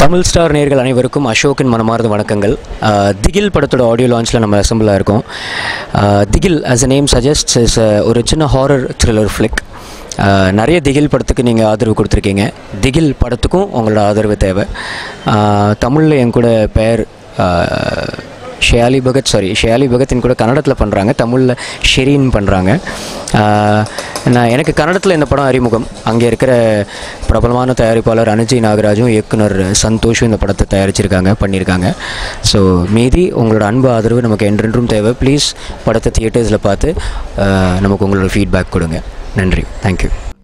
Tamil star நேர்கள் அனைவருக்கும் அசோக்கின் மனமார்ந்த வணக்கங்கள் அஹ், திகில் படத்தோட ஆடியோ லான்ச்சில் நம்ம அசம்பிளாக இருக்கோம் அஹ், திகில் as a name suggest is ஒரு சின்ன ஹாரர் த்ரில்லர் ஃப்ளிக் நிறைய திகில் படத்துக்கு நீங்கள் ஆதரவு கொடுத்துருக்கீங்க திகில் படத்துக்கும் உங்களோட ஆதரவு தேவை தமிழில் என் கூட பெயர் அஹ், ஷேயாலி பகத் சாரி ஷேயாலி பகத்தின் கூட கன்னடத்தில் பண்ணுறாங்க தமிழில் ஷெரீன் பண்ணுறாங்க நான் எனக்கு கன்னடத்தில் இந்த படம் அறிமுகம் அங்கே இருக்கிற பிரபலமான தயாரிப்பாளர் அனுஜய் நாகராஜும் இயக்குனர் சந்தோஷும் இந்த படத்தை தயாரிச்சிருக்காங்க பண்ணியிருக்காங்க ஸோ மீதி உங்களோட அன்பு ஆதரவு நமக்கு என்றென்றும் தேவை ப்ளீஸ் படத்தை தியேட்டர்ஸில் பார்த்து ஆஹ், நமக்கு உங்களோட ஃபீட்பேக் கொடுங்க நன்றி தேங்க்யூ